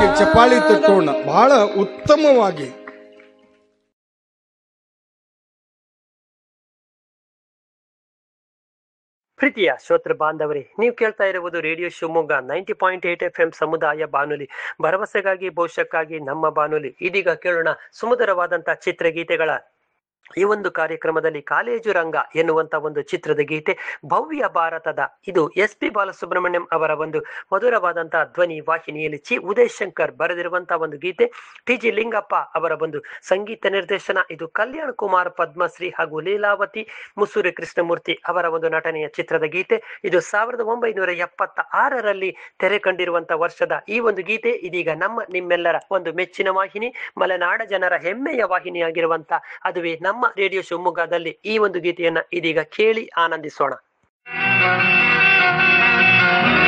ಚಪಾಳಿ ತಟ್ಟೋಣ ಬಹಳ ಉತ್ತಮವಾಗಿ ಪ್ರೀತಿಯ ಶ್ರೋತೃ ಬಾಂಧವರೇ ನೀವು ಕೇಳ್ತಾ ಇರುವುದು radio Shivamogga ninety point eight F M ಸಮುದಾಯ ಬಾನುಲಿ ಭರವಸೆಗಾಗಿ ಭವಿಷ್ಯಕ್ಕಾಗಿ ನಮ್ಮ ಬಾನುಲಿ ಇದೀಗ ಕೇಳೋಣ ಸುಮಧುರವಾದಂತಹ ಚಿತ್ರಗೀತೆಗಳ ಈ ಒಂದು ಕಾರ್ಯಕ್ರಮದಲ್ಲಿ ಕಾಲೇಜು ರಂಗ ಎನ್ನುವಂತ ಒಂದು ಚಿತ್ರದ ಗೀತೆ ಭವ್ಯ ಭಾರತದ ಇದು ಎಸ್ ಪಿ ಬಾಲಸುಬ್ರಹ್ಮಣ್ಯಂ ಅವರ ಒಂದು ಮಧುರವಾದಂತಹ ಧ್ವನಿ ವಾಹಿನಿಯಲ್ಲಿ ಚಿ ಉದಯ್ ಶಂಕರ್ ಬರೆದಿರುವಂತಹ ಒಂದು ಗೀತೆ ಟಿ ಜಿ ಲಿಂಗಪ್ಪ ಅವರ ಒಂದು ಸಂಗೀತ ನಿರ್ದೇಶನ ಇದು ಕಲ್ಯಾಣ್ ಕುಮಾರ್ ಪದ್ಮಶ್ರೀ ಹಾಗೂ ಲೀಲಾವತಿ ಮುಸೂರಿ ಕೃಷ್ಣಮೂರ್ತಿ ಅವರ ಒಂದು ನಟನೆಯ ಚಿತ್ರದ ಗೀತೆ ಇದು ಸಾವಿರದ ಒಂಬೈನೂರ ಎಪ್ಪತ್ತ ಆರರಲ್ಲಿ ತೆರೆ ಕಂಡಿರುವಂತಹ ವರ್ಷದ ಈ ಒಂದು ಗೀತೆ ಇದೀಗ ನಮ್ಮ ನಿಮ್ಮೆಲ್ಲರ ಒಂದು ಮೆಚ್ಚಿನ ವಾಹಿನಿ ಮಲೆನಾಡ ಜನರ ಹೆಮ್ಮೆಯ ವಾಹಿನಿಯಾಗಿರುವಂತ ಅದುವೇ ನಮ್ಮ ರೇಡಿಯೋ ಶಿವಮೊಗ್ಗದಲ್ಲಿ ಈ ಒಂದು ಗೀತೆಯನ್ನ ಇದೀಗ ಕೇಳಿ ಆನಂದಿಸೋಣ